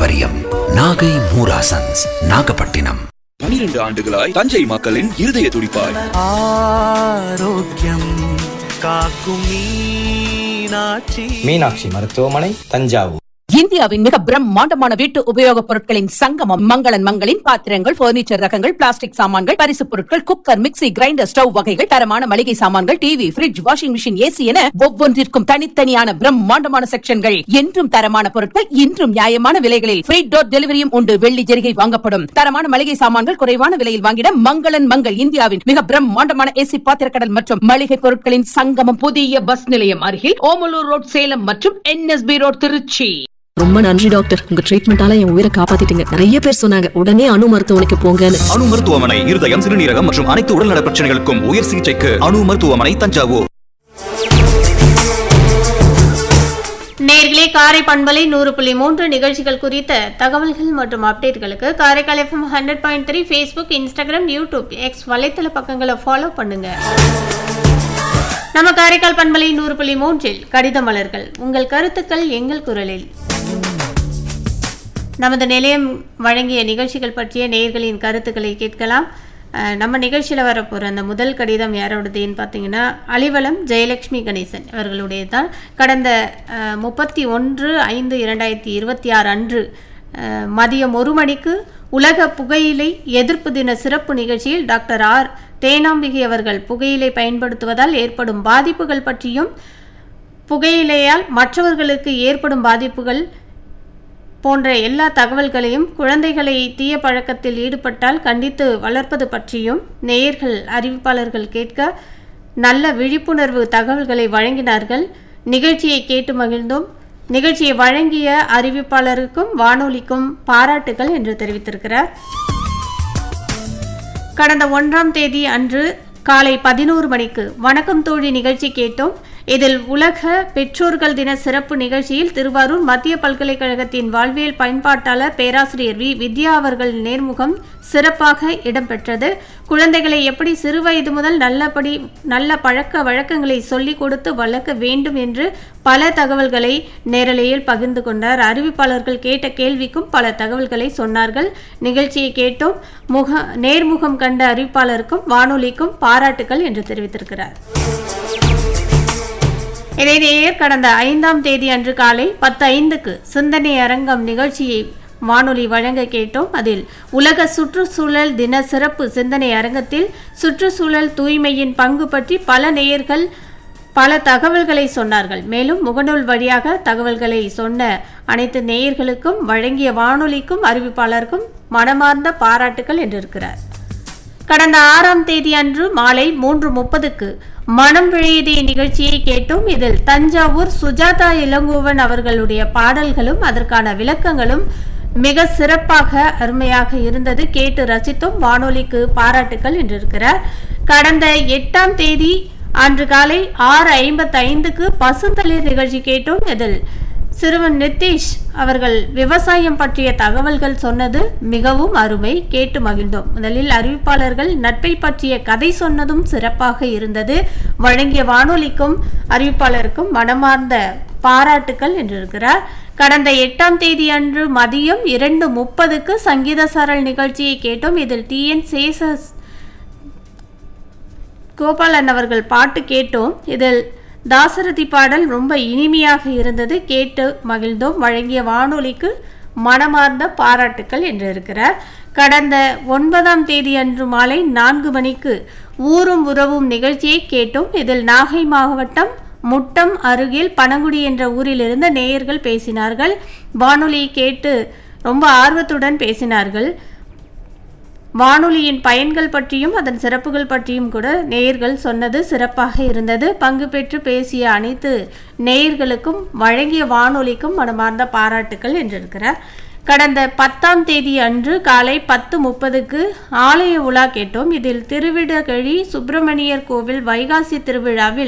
பாரம்பரியம் நாகை மூராசன்ஸ் நாகப்பட்டினம் பனிரெண்டு ஆண்டுகளாய் தஞ்சை மக்களின் இருதய துடிப்பாய் ஆரோக்கியம் காக்கும் மீனாட்சி மீனாட்சி மருத்துவமனை தஞ்சாவூர் இந்தியாவின் மிக பிரம்மாண்டமான வீட்டு உபயோகப் பொருட்களின் சங்கமம் மங்களன் மங்களின் பாத்திரங்கள் பர்னிச்சர் ரகங்கள் பிளாஸ்டிக் சாமான்கள் பரிசுப் பொருட்கள் குக்கர் மிக்ஸி கிரைண்டர் ஸ்டவ் வகைகள் தரமான மளிகை சாமான்கள் TV fridge washing machine AC என ஒவ்வொன்றிற்கும் தனித்தனியான பிரம்மாண்டமான செக்ஷன்கள் என்றும் தரமான பொருட்கள் இன்றும் நியாயமான விலைகளில் ஃப்ரீ டோர் டெலிவரியும் உண்டு வெள்ளி ஜெரிகை வாங்கப்படும் தரமான மளிகை சாமான்கள் குறைவான விலையில் வாங்கிட மங்களன் மங்கள் இந்தியாவின் மிக பிரம்மாண்டமான ஏசி பாத்திரக்கடல் மற்றும் மளிகை பொருட்களின் சங்கமம் புதிய பஸ் நிலையம் அருகில் ஓமலூர் ரோட் சேலம் மற்றும் என்எஸ்பி ரோட் திருச்சி ரொம்ப நன்றி டாக்டர் உங்க ட்ரீட்மெண்டால என் உயிரை காப்பாத்திட்டீங்க நிறைய பேர் சொன்னாங்க உடனே அணு மருத்துவமனைக்கு போங்கன்னு அணு மருத்துவமனை இருதயம் சிறுநீரகம் மற்றும் அனைத்து உடல்நல பிரச்சனைகளுக்கும் உயர் சிகிச்சைக்கு அணு மருத்துவமனை தஞ்சாவூர் நேர்களே காரை பண்பலை நூறு புள்ளி மூன்று நிகழ்ச்சிகள் குறித்த தகவல்கள் மற்றும் அப்டேட்களுக்கு Karaikal FM hundred point three Facebook Instagram YouTube X வலைத்தள பக்கங்களை ஃபாலோ பண்ணுங்க நம்ம காரைக்கால் பண்பலை நூறு புள்ளி மூன்றில் கடித மலர்கள் உங்கள் கருத்துக்கள் எங்கள் குரலில் நமது நிலையம் வழங்கிய நிகழ்ச்சிகள் பற்றிய நேயர்களின் கருத்துக்களை கேட்கலாம் அஹ், நம்ம நிகழ்ச்சியில் வரப்போகிற அந்த முதல் கடிதம் யாரோடதுன்னு பார்த்தீங்கன்னா அலிவலம் ஜெயலட்சுமி கணேசன் இவர்களுடைய தான் கடந்த முப்பத்தி ஒன்று ஐந்து இரண்டாயிரத்தி இருபத்தி ஆறு அன்று அஹ், மதியம் ஒரு மணிக்கு உலக புகையிலை எதிர்ப்பு தின சிறப்பு நிகழ்ச்சியில் டாக்டர் ஆர் தேனாம்பிகை அவர்கள் புகையிலை பயன்படுத்துவதால் ஏற்படும் பாதிப்புகள் பற்றியும் புகையிலையால் மற்றவர்களுக்கு ஏற்படும் பாதிப்புகள் போன்ற எல்லா தகவல்களையும் குழந்தைகளை தீய பழக்கத்தில் ஈடுபட்டால் கண்டித்து வளர்ப்பது பற்றியும் நேயர்கள் அறிவிப்பாளர்கள் கேட்க நல்ல விழிப்புணர்வு தகவல்களை வழங்கினார்கள் நிகழ்ச்சியை கேட்டு மகிழ்ந்தோம் நிகழ்ச்சியை வழங்கிய அறிவிப்பாளருக்கும் வானொலிக்கும் பாராட்டுகள் என்று தெரிவித்திருக்கிறார் கடந்த ஒன்றாம் தேதி அன்று காலை பதினோரு மணிக்கு வணக்கம் தோழி நிகழ்ச்சி கேட்டோம் இதில் உலக பெற்றோர்கள் தின சிறப்பு நிகழ்ச்சியில் திருவாரூர் மத்திய பல்கலைக்கழகத்தின் வாழ்வியல் பயன்பாட்டாளர் பேராசிரியர் வி வித்யா அவர்கள் நேர்முகம் சிறப்பாக இடம்பெற்றது குழந்தைகளை எப்படி சிறுவயது முதல் நல்லபடி நல்ல பழக்க வழக்கங்களை சொல்லிக் கொடுத்து வளர்க்க வேண்டும் என்று பல தகவல்களை நேரலையில் பகிர்ந்து கொண்டார் அறிவிப்பாளர்கள் கேட்ட கேள்விக்கும் பல தகவல்களை சொன்னார்கள் நிகழ்ச்சியை கேட்டோம் முக நேர்முகம் கண்ட அறிவிப்பாளருக்கும் வானொலிக்கும் பாராட்டுகள் என்று தெரிவித்திருக்கிறார் இடையிலேயே கடந்த ஐந்தாம் தேதி அன்று காலை பத்து ஐந்துக்கு சிந்தனை அரங்கம் நிகழ்ச்சியை வானொலி வழங்க கேட்டோம் அதில் உலக சுற்றுச்சூழல் தின சிறப்பு சிந்தனை அரங்கத்தில் சுற்றுச்சூழல் தூய்மையின் பங்கு பற்றி பல நேயர்கள் பல தகவல்களை சொன்னார்கள் மேலும் முகநூல் வழியாக தகவல்களை சொன்ன அனைத்து நேயர்களுக்கும் வழங்கிய வானொலிக்கும் அறிவிப்பாளருக்கும் மனமார்ந்த பாராட்டுகள் என்றிருக்கிறார் கடந்த ஆறாம் தேதி அன்று மாலை மூன்று முப்பதுக்கு மனம் விழையதே நிகழ்ச்சியை கேட்டோம் இதில் தஞ்சாவூர் சுஜாதா இளங்கோவன் அவர்களுடைய பாடல்களும் அதற்கான விளக்கங்களும் மிக சிறப்பாக அருமையாக இருந்தது கேட்டு ரசித்தோம் வானொலிக்கு பாராட்டுகள் என்றிருக்கிறார் கடந்த எட்டாம் தேதி அன்று காலை ஆறு ஐம்பத்தி ஐந்துக்கு பசுந்தளிர் நிகழ்ச்சி கேட்டோம் இதில் சிறுவன் நிதிஷ் அவர்கள் விவசாயம் பற்றிய தகவல்கள் சொன்னது மிகவும் அருமை கேட்டு மகிழ்ந்தோம் முதலில் அறிவிப்பாளர்கள் நட்பை பற்றிய கதை சொன்னதும் சிறப்பாக இருந்தது வழங்கிய வானொலிக்கும் அறிவிப்பாளருக்கும் மனமார்ந்த பாராட்டுக்கள் என்றிருக்கிறார் கடந்த எட்டாம் தேதி அன்று மதியம் இரண்டு முப்பதுக்கு சங்கீத சாரல் நிகழ்ச்சியை கேட்டோம் இதில் டி என் சேசஸ் கோபாலன் அவர்கள் பாட்டு கேட்டோம் இதில் தாசரதி பாடல் ரொம்ப இனிமையாக இருந்தது கேட்டு மகிழ்ந்தோம் வழங்கிய வானொலிக்கு மனமார்ந்த பாராட்டுக்கள் என்று இருக்கிறார் கடந்த ஒன்பதாம் தேதி அன்று மாலை நான்கு மணிக்கு ஊரும் உறவும் நிகழ்ச்சியை கேட்டோம் இதில் நாகை மாவட்டம் முட்டம் அருகில் பனங்குடி என்ற ஊரிலிருந்து நேயர்கள் பேசினார்கள் வானொலியை கேட்டு ரொம்ப ஆர்வத்துடன் பேசினார்கள் வானொலியின் பயன்கள் பற்றியும் அதன் சிறப்புகள் பற்றியும் கூட நேயர்கள் சொன்னது சிறப்பாக இருந்தது பங்கு பெற்று பேசிய அனைத்து நேயர்களுக்கும் வழங்கிய வானொலிக்கும் மனமார்ந்த பாராட்டுக்கள் என்றிருக்கிறார் கடந்த பத்தாம் தேதி அன்று காலை பத்து முப்பதுக்கு ஆலய உலா கேட்டோம் இதில் திருவிடகழி சுப்பிரமணியர் கோவில் வைகாசி திருவிழாவில்